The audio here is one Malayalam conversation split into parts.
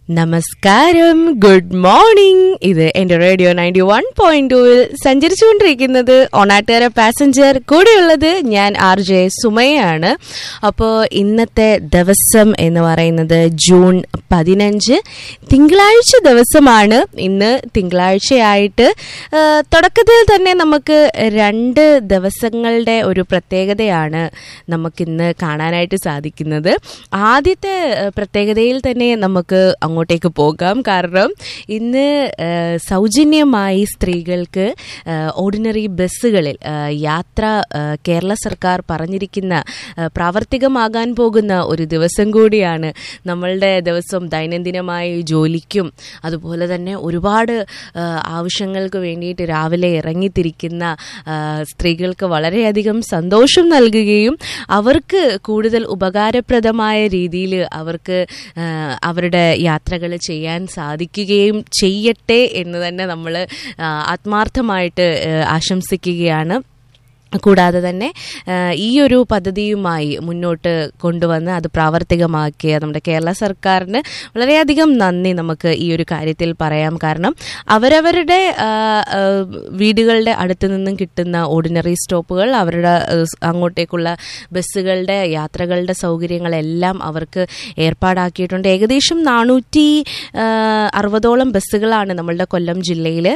നമസ്കാരം ഗുഡ് മോർണിംഗ് ഇത് എന്റെ റേഡിയോ നയൻറ്റി വൺ പോയിന്റ് ടൂവിൽ സഞ്ചരിച്ചുകൊണ്ടിരിക്കുന്നത് ഓണാട്ടുകാര പാസഞ്ചർ കൂടെയുള്ളത് ഞാൻ ആർ ജെ സുമയാണ് അപ്പോൾ ഇന്നത്തെ ദിവസം എന്ന് പറയുന്നത് ജൂൺ പതിനഞ്ച് തിങ്കളാഴ്ച ദിവസമാണ് ഇന്ന് തിങ്കളാഴ്ചയായിട്ട് ആ, തുടക്കത്തിൽ തന്നെ നമുക്ക് രണ്ട് ദിവസങ്ങളുടെ ഒരു പ്രത്യേകതയാണ് നമുക്കിന്ന് കാണാനായിട്ട് സാധിക്കുന്നത് ആദ്യത്തെ ആ, പ്രത്യേകതയിൽ തന്നെ നമുക്ക് അങ്ങോട്ടേക്ക് പോകാം കാരണം ഇന്ന് ആ, സൗജന്യമായി സ്ത്രീകൾക്ക് ആ, ഓർഡിനറി ബസ്സുകളിൽ ആ, യാത്ര ആ, കേരള സർക്കാർ പറഞ്ഞിരിക്കുന്ന ആ, പ്രാവർത്തികമാകാൻ പോകുന്ന ഒരു ദിവസം കൂടിയാണ് നമ്മളുടെ ദിവസം ദൈനംദിനമായി ജോലിക്കും അതുപോലെ തന്നെ ഒരുപാട് ആ, ആവശ്യങ്ങൾക്ക് വേണ്ടിയിട്ട് രാവിലെ ഇറങ്ങിത്തിരിക്കുന്ന ആ, സ്ത്രീകൾക്ക് വളരെയധികം സന്തോഷം നൽകുകയും അവർക്ക് കൂടുതൽ ഉപകാരപ്രദമായ രീതിയിൽ അവർക്ക് ആ, അവരുടെ യാത്രകൾ ചെയ്യാൻ സാധിക്കുകയും ചെയ്യട്ടെ എന്ന് തന്നെ നമ്മൾ ആത്മാർത്ഥമായിട്ട് ആ, ആശംസിക്കുകയാണ് കൂടാതെ തന്നെ ആ, ഈ ഒരു പദ്ധതിയുമായി മുന്നോട്ട് കൊണ്ടുവന്ന് അത് പ്രാവർത്തികമാക്കിയ നമ്മുടെ കേരള സർക്കാരിന് വളരെയധികം നന്ദി നമുക്ക് ഈ ഒരു കാര്യത്തിൽ പറയാം കാരണം അവരവരുടെ ആ, ആ, വീടുകളുടെ അടുത്ത് നിന്നും കിട്ടുന്ന ഓർഡിനറി സ്റ്റോപ്പുകൾ അവരുടെ ആ, സ് അങ്ങോട്ടേക്കുള്ള ബസ്സുകളുടെ യാത്രകളുടെ സൗകര്യങ്ങളെല്ലാം അവർക്ക് ഏർപ്പാടാക്കിയിട്ടുണ്ട് ഏകദേശം നാനൂറ്റി അറുപതോളം ബസ്സുകളാണ് നമ്മളുടെ കൊല്ലം ജില്ലയിൽ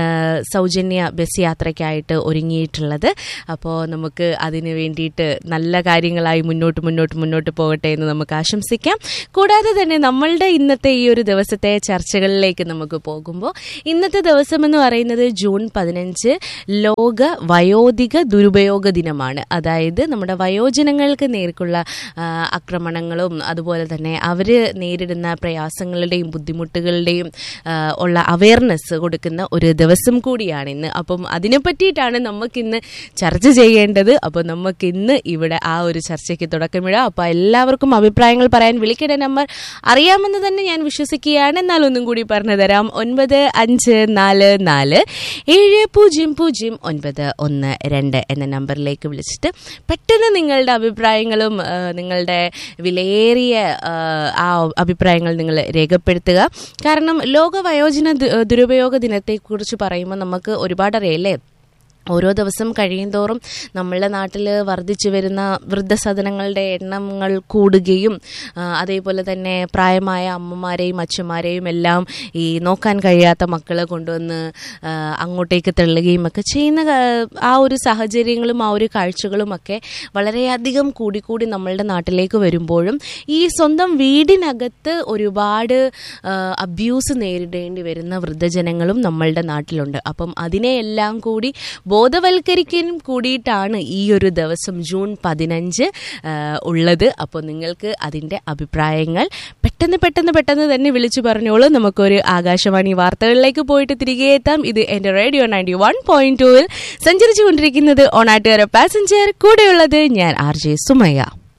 സൗജന്യ ബസ് യാത്രയ്ക്കായിട്ട് ഒരുങ്ങിയിട്ടുള്ളത് അപ്പോൾ നമുക്ക് അതിന് വേണ്ടിയിട്ട് നല്ല കാര്യങ്ങളായി മുന്നോട്ട് മുന്നോട്ട് മുന്നോട്ട് പോകട്ടെ എന്ന് നമുക്ക് ആശംസിക്കാം കൂടാതെ തന്നെ നമ്മളുടെ ഇന്നത്തെ ഈ ഒരു ദിവസത്തെ ചർച്ചകളിലേക്ക് നമുക്ക് പോകുമ്പോൾ ഇന്നത്തെ ദിവസം എന്ന് പറയുന്നത് ജൂൺ പതിനഞ്ച് ലോക വയോധിക ദുരുപയോഗ ദിനമാണ് അതായത് നമ്മുടെ വയോജനങ്ങൾക്ക് നേർക്കുള്ള ആ, ആക്രമണങ്ങളും അതുപോലെ തന്നെ അവർ നേരിടുന്ന പ്രയാസങ്ങളുടെയും ബുദ്ധിമുട്ടുകളുടെയും ആ, ഉള്ള അവയർനെസ് കൊടുക്കുന്ന ഒരു ദിവസം കൂടിയാണ് ഇന്ന് അപ്പം അതിനെ പറ്റിയിട്ടാണ് നമുക്കിന്ന് ചർച്ച ചെയ്യേണ്ടത് അപ്പോൾ നമുക്കിന്ന് ഇവിടെ ആ ഒരു ചർച്ചയ്ക്ക് തുടക്കമിടാം അപ്പോൾ എല്ലാവർക്കും അഭിപ്രായങ്ങൾ പറയാൻ വിളിക്കേണ്ട നമ്പർ അറിയാമെന്ന് തന്നെ ഞാൻ വിശ്വസിക്കുകയാണ് എന്നാൽ ഒന്നും കൂടി പറഞ്ഞു തരാം ഒൻപത് അഞ്ച് നാല് നാല് ഏഴ് പൂജ്യം പൂജ്യം ഒൻപത് ഒന്ന് രണ്ട് എന്ന നമ്പറിലേക്ക് വിളിച്ചിട്ട് പെട്ടെന്ന് നിങ്ങളുടെ അഭിപ്രായങ്ങളും ആ, നിങ്ങളുടെ വിലയേറിയ ആ, ആ അഭിപ്രായങ്ങൾ നിങ്ങൾ രേഖപ്പെടുത്തുക കാരണം ലോക വയോജന ദു- ദുരുപയോഗ ദിനത്തെക്കുറിച്ച് പറയുമ്പോൾ നമുക്ക് ഒരുപാട് അറിയാം ഓരോ ദിവസം കഴിയുന്തോറും നമ്മളുടെ നാട്ടിൽ വർദ്ധിച്ചു വരുന്ന വൃദ്ധസദനങ്ങളുടെ എണ്ണങ്ങൾ കൂടുകയും ആ, അതേപോലെ തന്നെ പ്രായമായ അമ്മമാരെയും അച്ഛന്മാരെയും എല്ലാം ഈ നോക്കാൻ കഴിയാത്ത മക്കളെ കൊണ്ടുവന്ന് ആ, അങ്ങോട്ടേക്ക് തള്ളുകയും ഒക്കെ ചെയ്യുന്ന ക- ആ ഒരു സാഹചര്യങ്ങളും ആ ഒരു കാഴ്ചകളും ഒക്കെ വളരെയധികം കൂടിക്കൂടി നമ്മളുടെ നാട്ടിലേക്ക് വരുമ്പോഴും ഈ സ്വന്തം വീടിനകത്ത് ഒരുപാട് അബ്യൂസ് നേരിടേണ്ടി വരുന്ന വൃദ്ധജനങ്ങളും നമ്മളുടെ നാട്ടിലുണ്ട് അപ്പം അതിനെയെല്ലാം കൂടി ബോധവൽക്കരിക്കാനും കൂടിയിട്ടാണ് ഈ ഒരു ദിവസം ജൂൺ പതിനഞ്ച് ആ, ഉള്ളത് അപ്പോൾ നിങ്ങൾക്ക് അതിൻ്റെ അഭിപ്രായങ്ങൾ പെട്ടെന്ന് പെട്ടെന്ന് പെട്ടെന്ന് തന്നെ വിളിച്ചു പറഞ്ഞോളൂ നമുക്കൊരു ആകാശവാണി വാർത്തകളിലേക്ക് പോയിട്ട് തിരികെ എത്താം ഇത് എൻ്റെ റേഡിയോ നയൻറ്റി വൺ പോയിന്റ് ടൂവിൽ സഞ്ചരിച്ചു കൊണ്ടിരിക്കുന്നത് ഓണാട്ടുകാര പാസഞ്ചർ കൂടെയുള്ളത് ഞാൻ ആർ ജെ സുമയ്യ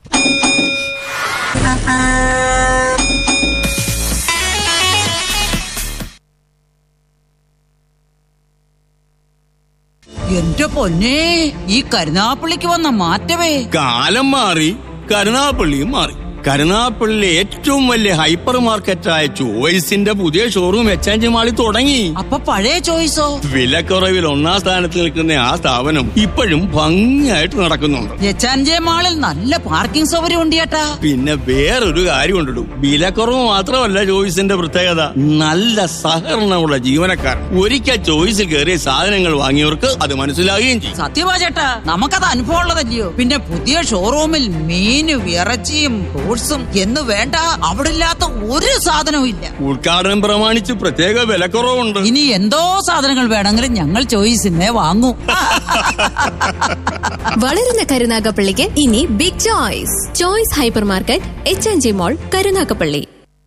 എന്റെ പൊന്നെ ഈ കരുനാപ്പള്ളിക്ക് വന്ന മാറ്റമേ കാലം മാറി കരുനാപ്പള്ളിയും മാറി കരുനാപ്പള്ളിയിലെ ഏറ്റവും വലിയ ഹൈപ്പർ മാർക്കറ്റായ ചോയ്സിന്റെ പുതിയ ഷോറൂം എച്ച് മാളിൽ തുടങ്ങി അപ്പൊ പഴയ ചോയ്സോ വിലക്കുറവിൽ ഒന്നാം സ്ഥാനത്ത് നിൽക്കുന്ന ആ സ്ഥാപനം ഇപ്പോഴും ഭംഗിയായിട്ട് നടക്കുന്നുണ്ട് എച്ചാൻജെ മാളിൽ നല്ല പാർക്കിംഗ് സൗകര്യം ഉണ്ട് ചേട്ടാ പിന്നെ വേറൊരു കാര്യം ഉണ്ടിടും വിലക്കുറവ് മാത്രമല്ല ചോയ്സിന്റെ പ്രത്യേകത നല്ല സഹകരണമുള്ള ജീവനക്കാർ ഒരിക്കൽ ചോയ്സിൽ കയറിയ സാധനങ്ങൾ വാങ്ങിയവർക്ക് അത് മനസ്സിലാകുകയും ചെയ്യും സത്യമാ ചേട്ടാ നമുക്കത് അനുഭവം ഉള്ളതല്ലയോ പിന്നെ പുതിയ ഷോറൂമിൽ മീനും ഇറച്ചിയും ഫ്രൂട്ട്സും എന്ന് വേണ്ട അവിടെ ഇല്ലാത്ത ഒരു സാധനവും ഇല്ല ഉദ്ഘാടനം പ്രമാണിച്ച് പ്രത്യേക വിലക്കുറവുണ്ട് ഇനി എന്തോ സാധനങ്ങൾ വേണമെങ്കിലും ഞങ്ങൾ ചോയ്സിന്നേ വാങ്ങൂ വളരുന്ന കരുനാഗപ്പള്ളിക്ക് ഇനി big choice choice hyper market H N G mall Karunagappally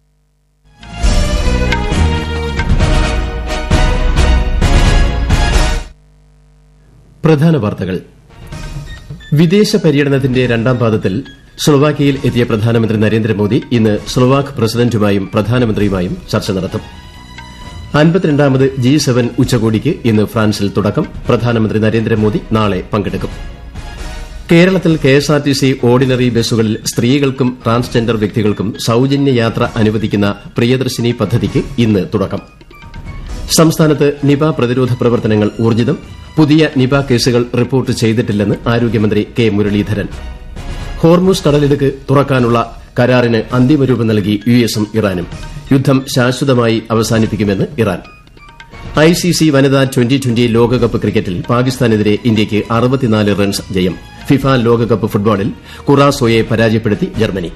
പ്രധാന വാർത്തകൾ വിദേശ പര്യടനത്തിന്റെ രണ്ടാം പാദത്തിൽ സ്ലൊവാക്കിയയിൽ എത്തിയ പ്രധാനമന്ത്രി നരേന്ദ്രമോദി ഇന്ന് സ്ലൊവാക്ക് പ്രസിഡന്റുമായും പ്രധാനമന്ത്രിയുമായും ചർച്ച നടത്തും അൻപത്തിരണ്ടാമത് ജി സെവൻ ഉച്ചകോടിക്ക് ഇന്ന് ഫ്രാൻസിൽ തുടക്കം പ്രധാനമന്ത്രി നരേന്ദ്രമോദി നാളെ പങ്കെടുക്കും കേരളത്തിൽ കെഎസ്ആർടിസി ഓർഡിനറി ബസ്സുകളിൽ സ്ത്രീകൾക്കും ട്രാൻസ്ജെൻഡർ വ്യക്തികൾക്കും സൌജന്യ യാത്ര അനുവദിക്കുന്ന പ്രിയദർശിനി പദ്ധതിക്ക് ഇന്ന് തുടക്കം സംസ്ഥാനത്ത് നിപ പ്രതിരോധ പ്രവർത്തനങ്ങൾ ഊർജിതം പുതിയ നിപ കേസുകൾ റിപ്പോർട്ട് ചെയ്തിട്ടില്ലെന്ന് ആരോഗ്യമന്ത്രി കെ മുരളീധരൻ ഹോർമുസ് കടലിടുക്ക് തുറക്കാനുള്ള കരാറിന് അന്തിമരൂപം നൽകി യു എസും ഇറാനും യുദ്ധം ശാശ്വതമായി അവസാനിപ്പിക്കുമെന്ന് ഇറാൻ ഐസിസി വനിതാ ട്വന്റി ട്വന്റി ലോകകപ്പ് ക്രിക്കറ്റിൽ പാകിസ്ഥാനെതിരെ ഇന്ത്യയ്ക്ക് അറുപത്തിനാല് റൺസ് ജയം ഫിഫ ലോകകപ്പ് ഫുട്ബോളിൽ കുറാസോയെ പരാജയപ്പെടുത്തി ജർമ്മനി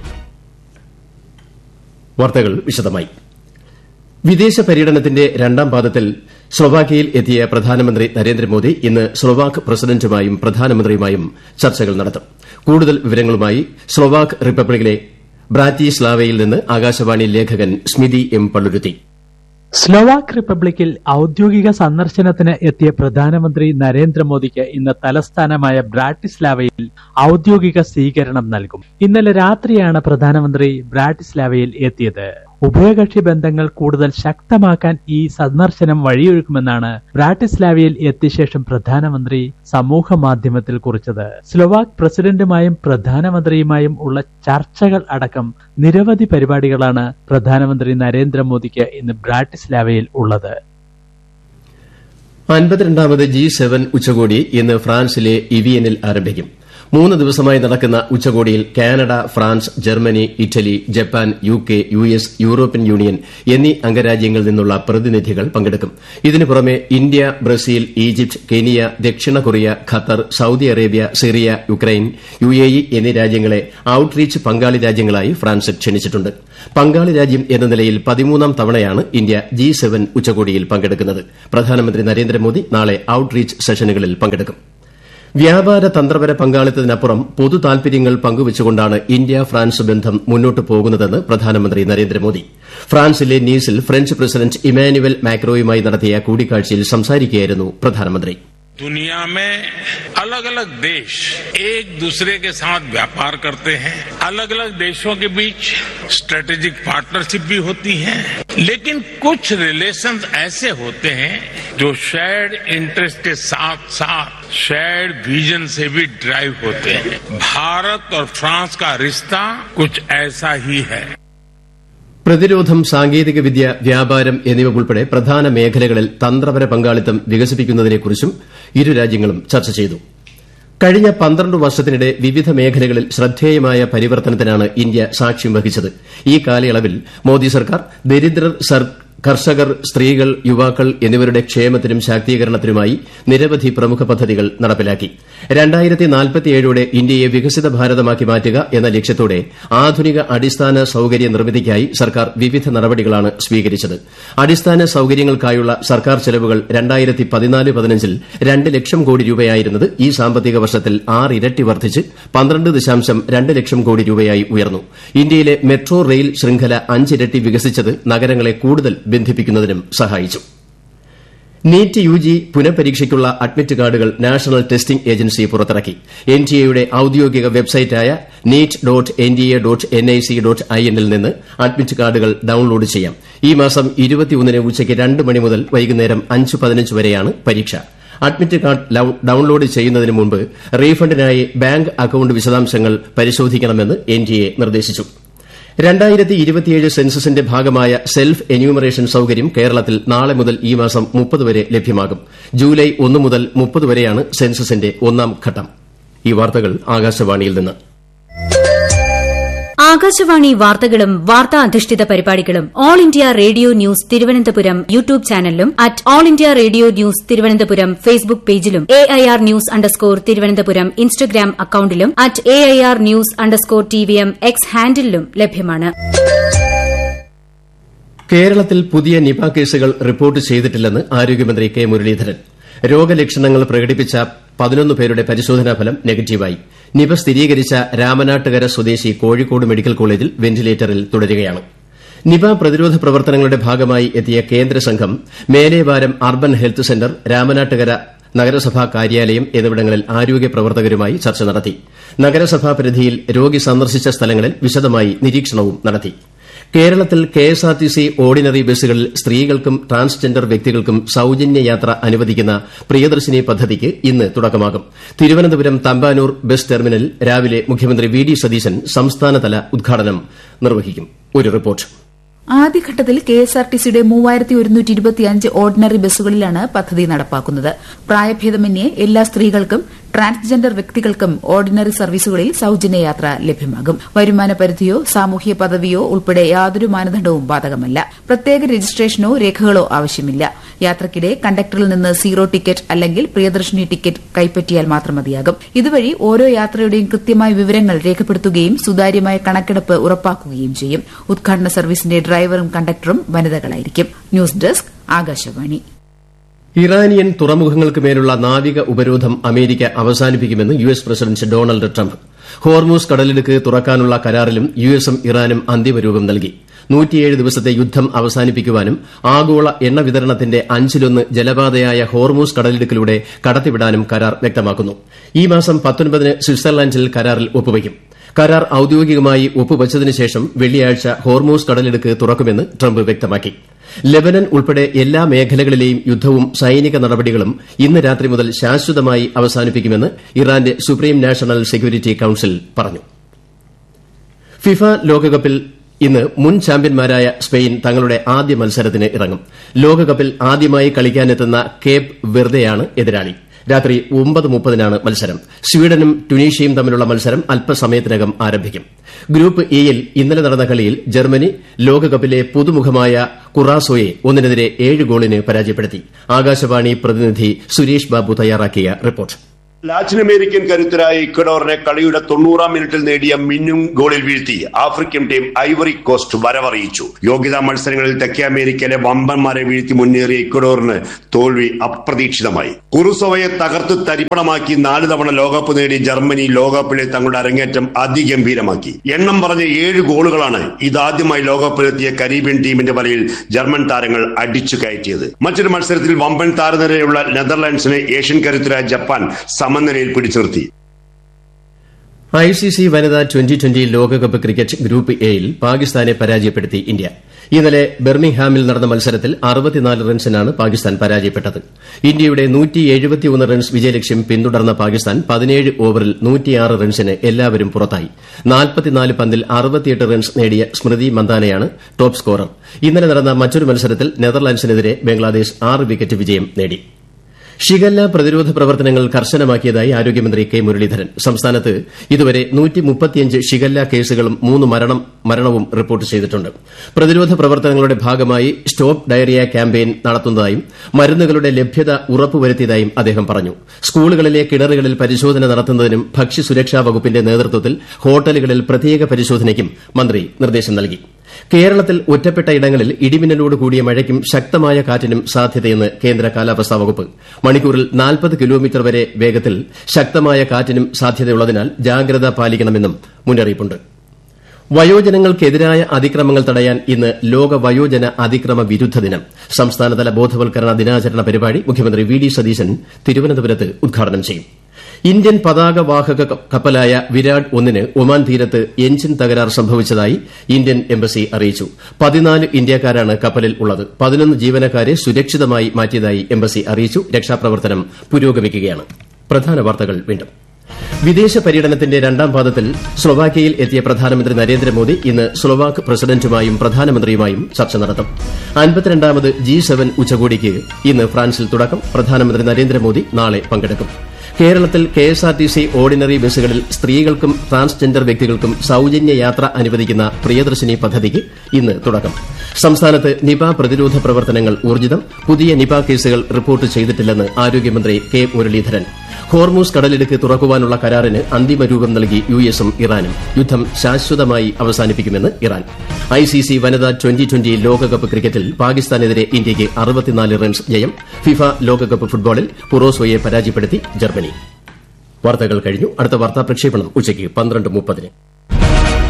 വാർത്തകൾ വിശദമായി വിദേശ പര്യടനത്തിന്റെ രണ്ടാം പാദത്തിൽ സ്ലൊവാക്കിയയിൽ എത്തിയ പ്രധാനമന്ത്രി നരേന്ദ്രമോദി ഇന്ന് സ്ലൊവാക്ക് പ്രസിഡന്റുമായും പ്രധാനമന്ത്രിയുമായും ചർച്ചകൾ നടത്തും കൂടുതൽ വിവരങ്ങളുമായി സ്ലൊവാക്ക് റിപ്പബ്ലിക്കിലെ ബ്രാറ്റിസ്ലാവയിൽ നിന്ന് ആകാശവാണി ലേഖകൻ സ്മിതി എം പള്ളുരുത്തി സ്ലോവാക്ക് റിപ്പബ്ലിക്കിൽ ഔദ്യോഗിക സന്ദർശനത്തിന് എത്തിയ പ്രധാനമന്ത്രി നരേന്ദ്രമോദിക്ക് ഇന്ന് തലസ്ഥാനമായ ബ്രാറ്റിസ്ലാവയിൽ ഔദ്യോഗിക സ്വീകരണം നൽകും ഇന്നലെ രാത്രിയാണ് പ്രധാനമന്ത്രി ബ്രാറ്റിസ്ലാവയിൽ എത്തിയത് ഉഭയകക്ഷി ബന്ധങ്ങൾ കൂടുതൽ ശക്തമാക്കാൻ ഈ സന്ദർശനം വഴിയൊരുക്കുമെന്നാണ് ബ്രാറ്റിസ്ലാവയിൽ എത്തിയ ശേഷം പ്രധാനമന്ത്രി സമൂഹ മാധ്യമത്തിൽ കുറിച്ചത് സ്ലോവാക്ക് പ്രസിഡന്റുമായും പ്രധാനമന്ത്രിയുമായും ഉള്ള ചർച്ചകൾ അടക്കം നിരവധി പരിപാടികളാണ് പ്രധാനമന്ത്രി നരേന്ദ്രമോദിക്ക് ഇന്ന് ബ്രാറ്റിസ്ലാവയിൽ ഉള്ളത് അൻപത്തിരണ്ടാമത് ജി സെവൻ ഉച്ചകോടി ഇന്ന് ഫ്രാൻസിലെ ഇവിയനിൽ ആരംഭിക്കും മൂന്ന് ദിവസമായി നടക്കുന്ന ഉച്ചകോടിയിൽ Canada France Germany Italy Japan U K U S European Union എന്നീ അംഗരാജ്യങ്ങളിൽ നിന്നുള്ള പ്രതിനിധികൾ പങ്കെടുക്കും ഇതിനു പുറമെ ഇന്ത്യ ബ്രസീൽ ഈജിപ്ത് കെനിയ ദക്ഷിണ Korea Qatar Saudi Arabia Syria Ukraine U A E എന്നീ രാജ്യങ്ങളെ ഔട്ട്റീച്ച് പങ്കാളി രാജ്യങ്ങളായി ഫ്രാൻസ് ക്ഷണിച്ചിട്ടുണ്ട് പങ്കാളി രാജ്യം എന്ന നിലയിൽ പതിമൂന്നാം തവണയാണ് ഇന്ത്യ ജി സെവൻ ഉച്ചകോടിയിൽ പങ്കെടുക്കുന്നത് പ്രധാനമന്ത്രി നരേന്ദ്രമോദി നാളെ ഔട്ട്റീച്ച് സെഷനുകളിൽ പങ്കെടുക്കും വ്യാപാര തന്ത്രപര പങ്കാളിത്തത്തിനപ്പുറം പൊതു താൽപര്യങ്ങൾ പങ്കുവച്ചുകൊണ്ടാണ് ഇന്ത്യ ഫ്രാൻസ് ബന്ധം മുന്നോട്ട് പോകുന്നതെന്ന് പ്രധാനമന്ത്രി നരേന്ദ്രമോദി ഫ്രാൻസിലെ നീസിൽ ഫ്രഞ്ച് പ്രസിഡന്റ് ഇമാനുവൽ മാക്രോയുമായി നടത്തിയ കൂടിക്കാഴ്ചയിൽ സംസാരിക്കുകയായിരുന്നു പ്രധാനമന്ത്രി दुनिया में अलग अलग देश एक दूसरे के साथ व्यापार करते हैं अलग अलग देशों के बीच स्ट्रेटेजिक पार्टनरशिप भी होती है लेकिन कुछ रिलेशंस ऐसे होते हैं जो शेयर्ड इंटरेस्ट के साथ साथ शेयर्ड विजन से भी ड्राइव होते हैं भारत और फ्रांस का रिश्ता कुछ ऐसा ही है പ്രതിരോധം സാങ്കേതികവിദ്യ വ്യാപാരം എന്നിവ ഉൾപ്പെടെ പ്രധാന മേഖലകളിൽ തന്ത്രപര പങ്കാളിത്തം വികസിപ്പിക്കുന്നതിനെക്കുറിച്ചും ഇരു രാജ്യങ്ങളും ചർച്ച ചെയ്തു കഴിഞ്ഞ പന്ത്രണ്ട് വർഷത്തിനിടെ വിവിധ മേഖലകളിൽ ശ്രദ്ധേയമായ പരിവർത്തനത്തിനാണ് ഇന്ത്യ സാക്ഷ്യം വഹിച്ചത് ഈ കാലയളവിൽ മോദി സർക്കാർ ദരിദ്രർ കർഷകർ സ്ത്രീകൾ യുവാക്കൾ എന്നിവരുടെ ക്ഷേമത്തിനും ശാക്തീകരണത്തിനുമായി നിരവധി പ്രമുഖ പദ്ധതികൾ നടപ്പിലാക്കി ോടെ ഇന്ത്യയെ വികസിത ഭാരതമാക്കി മാറ്റുക എന്ന ലക്ഷ്യത്തോടെ ആധുനിക അടിസ്ഥാന സൌകര്യ നിർമ്മിതിക്കായി സർക്കാർ വിവിധ നടപടികളാണ് സ്വീകരിച്ചത് അടിസ്ഥാന സൌകര്യങ്ങൾക്കായുള്ള സർക്കാർ ചെലവുകൾ ൽ രണ്ട് ലക്ഷം കോടി രൂപയായിരുന്നത് ഈ സാമ്പത്തിക വർഷത്തിൽ ആറിരട്ടി വർദ്ധിച്ച് പന്ത്രണ്ട് ദശാംശം രണ്ട് ലക്ഷം കോടി രൂപയായി ഉയർന്നു ഇന്ത്യയിലെ മെട്രോ റെയിൽ ശൃംഖല അഞ്ചിരട്ടി വികസിച്ചത് നഗരങ്ങളെ കൂടുതൽ ബന്ധിപ്പിക്കുന്നതിനും സഹായിച്ചു നീറ്റ് യു ജി പുനഃപരീക്ഷയ്ക്കുള്ള അഡ്മിറ്റ് കാർഡുകൾ നാഷണൽ ടെസ്റ്റിംഗ് ഏജൻസി പുറത്തിറക്കി എൻ ടി എയുടെ ഔദ്യോഗിക വെബ്സൈറ്റായ NEET dot N D A dot N I C dot I എന്നിൽ നിന്ന് അഡ്മിറ്റ് കാർഡുകൾ ഡൌൺലോഡ് ചെയ്യാം ഈ മാസം ഇരുപത്തിയൊന്നിന് ഉച്ചയ്ക്ക് രണ്ട് മണി മുതൽ വൈകുന്നേരം അഞ്ച് പതിനഞ്ച് വരെയാണ് പരീക്ഷ അഡ്മിറ്റ് കാർഡ് ഡൌൺലോഡ് ചെയ്യുന്നതിന് മുമ്പ് റീഫണ്ടിനായി ബാങ്ക് അക്കൌണ്ട് വിശദാംശങ്ങൾ പരിശോധിക്കണമെന്ന് എൻ ടി എ നിർദ്ദേശിച്ചു രണ്ടായിരത്തി ഇരുപത്തിയേഴ് സെൻസസിന്റെ ഭാഗമായ സെൽഫ് എന്യൂമറേഷൻ സൌകര്യം കേരളത്തിൽ നാളെ മുതൽ ഈ മാസം മുപ്പത് വരെ ലഭ്യമാകും ജൂലൈ ഒന്ന് മുതൽ മുപ്പത് വരെയാണ് സെൻസസിന്റെ ഒന്നാം ഘട്ടം ഈ വാർത്തകൾ ആകാശവാണിയിൽ നിന്ന് ആകാശവാണി വാർത്തകളും വാർത്താ അധിഷ്ഠിത പരിപാടികളും all India radio news Thiruvananthapuram YouTube ചാനലിലും at all India radio news Thiruvananthapuram Facebook പേജിലും A I R news underscore Thiruvananthapuram Instagram അക്കൌണ്ടിലും at A I R news underscore T V M X ഹാൻഡിലും ലഭ്യമാണ് കേരളത്തിൽ പുതിയ നിപ കേസുകൾ റിപ്പോർട്ട് ചെയ്തിട്ടില്ലെന്ന് ആരോഗ്യമന്ത്രി കെ മുരളീധരൻ രോഗലക്ഷണങ്ങൾ പ്രകടിപ്പിച്ച പതിനൊന്ന് പേരുടെ പരിശോധനാ ഫലം നെഗറ്റീവായി നിപ സ്ഥിരീകരിച്ച രാമനാട്ടുകര സ്വദേശി കോഴിക്കോട് മെഡിക്കൽ കോളേജിൽ വെന്റിലേറ്ററിൽ തുടരുകയാണ് നിപ പ്രതിരോധ പ്രവർത്തനങ്ങളുടെ ഭാഗമായി എത്തിയ കേന്ദ്ര സംഘം Melevaram urban health centre Ramanattukara നഗരസഭാ കാര്യാലയം എന്നിവിടങ്ങളിൽ ആരോഗ്യ പ്രവർത്തകരുമായി ചർച്ച നടത്തി നഗരസഭാ പരിധിയിൽ രോഗി സന്ദർശിച്ച സ്ഥലങ്ങളിൽ വിശദമായി നിരീക്ഷണവും നടത്തി കേരളത്തിൽ കെഎസ്ആർടിസി ഓർഡിനറി ബസ്സുകളിൽ സ്ത്രീകൾക്കും ട്രാൻസ്ജെൻഡർ വ്യക്തികൾക്കും സൌജന്യ യാത്ര അനുവദിക്കുന്ന പ്രിയദർശിനി പദ്ധതിക്ക് ഇന്ന് തുടക്കമാകും തിരുവനന്തപുരം തമ്പാനൂർ ബസ് ടെർമിനലിൽ രാവിലെ മുഖ്യമന്ത്രി വി ഡി സതീശൻ സംസ്ഥാനതല ഉദ്ഘാടനം നിർവഹിക്കും ഒരു റിപ്പോർട്ട് ആദ്യഘട്ടത്തിൽ കെ എസ് ആർ ടി സിയുടെ മൂവായിരത്തി ഒരുന്നൂറ്റി ഇരുപത്തിയഞ്ച് ഓർഡിനറി ബസ്സുകളിലാണ് പദ്ധതി നടപ്പാക്കുന്നത് പ്രായഭേദമന്യേ എല്ലാ സ്ത്രീകൾക്കും ട്രാൻസ്ജെൻഡർ വ്യക്തികൾക്കും ഓർഡിനറി സർവീസുകളിൽ സൌജന്യ യാത്ര ലഭ്യമാകും വരുമാന പരിധിയോ സാമൂഹ്യ പദവിയോ ഉൾപ്പെടെ യാതൊരു മാനദണ്ഡവും ബാധകമല്ല പ്രത്യേക രജിസ്ട്രേഷനോ രേഖകളോ ആവശ്യമില്ല യാത്രക്കിടെ കണ്ടക്ടറിൽ നിന്ന് സീറോ ടിക്കറ്റ് അല്ലെങ്കിൽ പ്രിയദർശിനി ടിക്കറ്റ് കൈപ്പറ്റിയാൽ മാത്രം മതിയാകും ഇതുവഴി ഓരോ യാത്രയുടെയും കൃത്യമായ വിവരങ്ങൾ രേഖപ്പെടുത്തുകയും സുതാര്യമായ കണക്കെടുപ്പ് ഉറപ്പാക്കുകയും ചെയ്യും ഉദ്ഘാടന സർവീസിന്റെ ഡ്രൈവറും കണ്ടക്ടറും വനിതകളായിരിക്കും ന്യൂസ് ഡെസ്ക് ആകാശവാണി ഇറാനിയൻ തുറമുഖങ്ങൾക്ക് മേലുള്ള നാവിക ഉപരോധം അമേരിക്ക അവസാനിപ്പിക്കുമെന്ന് U S president Donald Trump Hormuz കടലിടുക്ക് തുറക്കാനുള്ള കരാറിലും യു എസും ഇറാനും അന്തിമരൂപം നൽകി നൂറ്റിയേഴ് ദിവസത്തെ യുദ്ധം അവസാനിപ്പിക്കുവാനും ആഗോള എണ്ണ വിതരണത്തിന്റെ അഞ്ചിലൊന്ന് ജലപാതയായ ഹോർമൂസ് കടലിടുക്കിലൂടെ കടത്തിവിടാനും കരാർ വ്യക്തമാക്കുന്നു ഈ മാസം പത്തൊൻപതിന് സ്വിറ്റ്സർലൻഡിൽ കരാറിൽ ഒപ്പുവയ്ക്കും കരാർ ഔദ്യോഗികമായി ഒപ്പുവച്ചതിനു ശേഷം വെള്ളിയാഴ്ച ഹോർമൂസ് കടലിടുക്ക് തുറക്കുമെന്ന് ട്രംപ് വ്യക്തമാക്കി ലെബനൻ ഉൾപ്പെടെ എല്ലാ മേഖലകളിലെയും യുദ്ധവും സൈനിക നടപടികളും ഇന്ന് രാത്രി മുതൽ ശാശ്വതമായി അവസാനിപ്പിക്കുമെന്ന് ഇറാന്റെ സുപ്രീം നാഷണൽ സെക്യൂരിറ്റി കൌൺസിൽ പറഞ്ഞു ഫിഫ ലോകകപ്പിൽ ഇന്ന് മുൻ ചാമ്പ്യന്മാരായ സ്പെയിൻ തങ്ങളുടെ ആദ്യ മത്സരത്തിന് ഇറങ്ങും ലോകകപ്പിൽ ആദ്യമായി കളിക്കാനെത്തുന്ന കേപ്പ് വെർദെയാണ് എതിരാളി രാത്രി ഒമ്പത് മുപ്പതിനാണ് മത്സരം സ്വീഡനും ടുണീഷ്യയും തമ്മിലുള്ള മത്സരം അല്പസമയത്തിനകം ആരംഭിക്കും ഗ്രൂപ്പ് ഇയിൽ ഇന്നലെ നടന്ന കളിയിൽ ജർമ്മനി ലോകകപ്പിലെ പുതുമുഖമായ കുറാസോയെ ഒന്നിനെതിരെ ഏഴ് ഗോളിന് പരാജയപ്പെടുത്തി ആകാശവാണി പ്രതിനിധി സുരേഷ് ബാബു തയ്യാറാക്കിയ റിപ്പോർട്ട് ലാറ്റിൻ അമേരിക്കൻ കരുത്തരായ ഇക്വഡോറിനെ കളിയുടെ തൊണ്ണൂറാം മിനിറ്റിൽ നേടിയ മിന്നും ഗോളിൽ വീഴ്ത്തി ആഫ്രിക്കൻ ടീം ഐവറി കോസ്റ്റ് വരവറിയിച്ചു യോഗ്യതാ മത്സരങ്ങളിൽ തെക്കേ അമേരിക്കയിലെ വമ്പന്മാരെ വീഴ്ത്തി മുന്നേറിയ ഇക്വഡോറിന് തോൽവി അപ്രതീക്ഷിതമായി കുറുസോവയെ തകർത്ത് തരിപ്പണമാക്കി നാല് തവണ ലോകകപ്പ് നേടിയ ജർമ്മനി ലോകകപ്പിലെ തങ്ങളുടെ അരങ്ങേറ്റം അതിഗംഭീരമാക്കി എണ്ണം പറഞ്ഞ ഏഴ് ഗോളുകളാണ് ഇതാദ്യമായി ലോകകപ്പിലെത്തിയ കരീബിയൻ ടീമിന്റെ വലയിൽ ജർമ്മൻ താരങ്ങൾ അടിച്ചു കയറ്റിയത് മറ്റൊരു മത്സരത്തിൽ വമ്പൻ താരനിരയുള്ള നെതർലാൻഡ്സിനെ ഏഷ്യൻ കരുത്തരായ ജപ്പാൻ സമനിലയിൽ പിടിച്ചു നിർത്തി ഐ സി സി വനിതാ ട്വന്റി ട്വന്റി ലോകകപ്പ് ക്രിക്കറ്റ് ഗ്രൂപ്പ് എയിൽ പാകിസ്ഥാനെ പരാജയപ്പെടുത്തി ഇന്ത്യ ഇന്നലെ ബെർമിംഗ്ഹാമിൽ നടന്ന മത്സരത്തിൽ അറുപത്തിനാല് റൺസിനാണ് പാകിസ്ഥാൻ പരാജയപ്പെട്ടത് ഇന്ത്യയുടെ റൺസ് വിജയലക്ഷ്യം പിന്തുടർന്ന പാകിസ്ഥാൻ പതിനേഴ് ഓവറിൽ നൂറ്റിയാറ് റൺസിന് എല്ലാവരും പുറത്തായി നാൽപ്പത്തിനാല് പന്തിൽ അറുപത്തിയെട്ട് റൺസ് നേടിയ സ്മൃതി മന്ദാനയാണ് ടോപ്പ് സ്കോറർ ഇന്നലെ നടന്ന മറ്റൊരു മത്സരത്തിൽ നെതർലാൻഡ്സിനെതിരെ ബംഗ്ലാദേശ് ആറ് വിക്കറ്റ് വിജയം നേടി ഷിഗല്ല പ്രതിരോധ പ്രവർത്തനങ്ങൾ കർശനമാക്കിയതായി ആരോഗ്യമന്ത്രി കെ മുരളീധരൻ സംസ്ഥാനത്ത് ഇതുവരെ ഷിഗല്ല കേസുകളും മൂന്ന് മരണവും റിപ്പോർട്ട് ചെയ്തിട്ടുണ്ട് പ്രതിരോധ പ്രവർത്തനങ്ങളുടെ ഭാഗമായി സ്റ്റോപ്പ് ഡയറിയ ക്യാമ്പയിൻ നടത്തുന്നതായും മരുന്നുകളുടെ ലഭ്യത ഉറപ്പുവരുത്തിയതായും അദ്ദേഹം പറഞ്ഞു സ്കൂളുകളിലെ കിണറുകളിൽ പരിശോധന നടത്തുന്നതിനും ഭക്ഷ്യസുരക്ഷാ വകുപ്പിന്റെ നേതൃത്വത്തിൽ ഹോട്ടലുകളിൽ പ്രത്യേക പരിശോധനയ്ക്കും മന്ത്രി നിർദ്ദേശം നൽകി കേരളത്തിൽ ഒറ്റപ്പെട്ട ഇടങ്ങളിൽ ഇടിമിന്നലോട് കൂടിയ മഴയ്ക്കും ശക്തമായ കാറ്റിനും സാധ്യതയെന്ന് കേന്ദ്ര കാലാവസ്ഥാ വകുപ്പ് മണിക്കൂറിൽ നാൽപ്പത് കിലോമീറ്റർ വരെ വേഗത്തിൽ ശക്തമായ കാറ്റിനും സാധ്യതയുള്ളതിനാൽ ജാഗ്രത പാലിക്കണമെന്നും മുന്നറിയിപ്പുണ്ട് വയോജനങ്ങൾക്കെതിരായ അതിക്രമങ്ങൾ തടയാൻ ഇന്ന് ലോക വയോജന അതിക്രമ വിരുദ്ധ ദിനം സംസ്ഥാനതല ബോധവൽക്കരണ ദിനാചരണ പരിപാടി മുഖ്യമന്ത്രി വി ഡി സതീശൻ തിരുവനന്തപുരത്ത് ഉദ്ഘാടനം ചെയ്യും ഇന്ത്യൻ പതാകവാഹക കപ്പലായ വിരാട് ഒന്നിന് ഒമാൻ തീരത്ത് എഞ്ചിൻ തകരാർ സംഭവിച്ചതായി ഇന്ത്യൻ എംബസി അറിയിച്ചു പതിനാല് ഇന്ത്യക്കാരാണ് കപ്പലിൽ ഉള്ളത് പതിനൊന്ന് ജീവനക്കാരെ സുരക്ഷിതമായി മാറ്റിയതായി എംബസി അറിയിച്ചു രക്ഷാപ്രവർത്തനം പുരോഗമിക്കുകയാണ് പ്രധാന വാർത്തകൾ വീണ്ടും വിദേശ പര്യടനത്തിന്റെ രണ്ടാം പാദത്തിൽ സ്ലൊവാക്യയിൽ എത്തിയ പ്രധാനമന്ത്രി നരേന്ദ്രമോദി ഇന്ന് സ്ലൊവാക്ക് പ്രസിഡന്റുമായും പ്രധാനമന്ത്രിയുമായും ചർച്ച നടത്തും അൻപത്തിരണ്ടാമത് ജി സെവൻ ഉച്ചകോടിക്ക് ഇന്ന് ഫ്രാൻസിൽ തുടക്കം പ്രധാനമന്ത്രി നരേന്ദ്രമോദി നാളെ പങ്കെടുക്കും കേരളത്തിൽ കെഎസ്ആർടിസി ഓർഡിനറി ബസ്സുകളിൽ സ്ത്രീകൾക്കും ട്രാൻസ്ജെൻഡർ വ്യക്തികൾക്കും സൌജന്യ യാത്ര അനുവദിക്കുന്ന പ്രിയദർശിനി പദ്ധതിക്ക് ഇന്ന് തുടക്കം സംസ്ഥാനത്ത് നിപ പ്രതിരോധ പ്രവർത്തനങ്ങൾ ഊർജിതം പുതിയ നിപ കേസുകൾ റിപ്പോർട്ട് ചെയ്തിട്ടില്ലെന്ന് ആരോഗ്യമന്ത്രി കെ മുരളീധരൻ ഹോർമൂസ് കടലിടുക്ക് തുറക്കുവാനുള്ള കരാറിന് അന്തിമ രൂപം നൽകി യു എസും ഇറാനും യുദ്ധം ശാശ്വതമായി അവസാനിപ്പിക്കുമെന്ന് ഇറാൻ ഐ സി സി വനിതാ ട്വന്റി ട്വന്റി ലോകകപ്പ് ക്രിക്കറ്റിൽ പാകിസ്ഥാനെതിരെ ഇന്ത്യയ്ക്ക് അറുപത്തിനാല് റൺസ് ജയം ഫിഫ ലോകകപ്പ് ഫുട്ബോളിൽ കുറോസോയെ പരാജയപ്പെടുത്തി ജർമ്മനി വാർത്തകൾ കഴിഞ്ഞു അടുത്ത വാർത്താ പ്രക്ഷേപണം ഉച്ചയ്ക്ക് പന്ത്രണ്ട് മുപ്പതിന്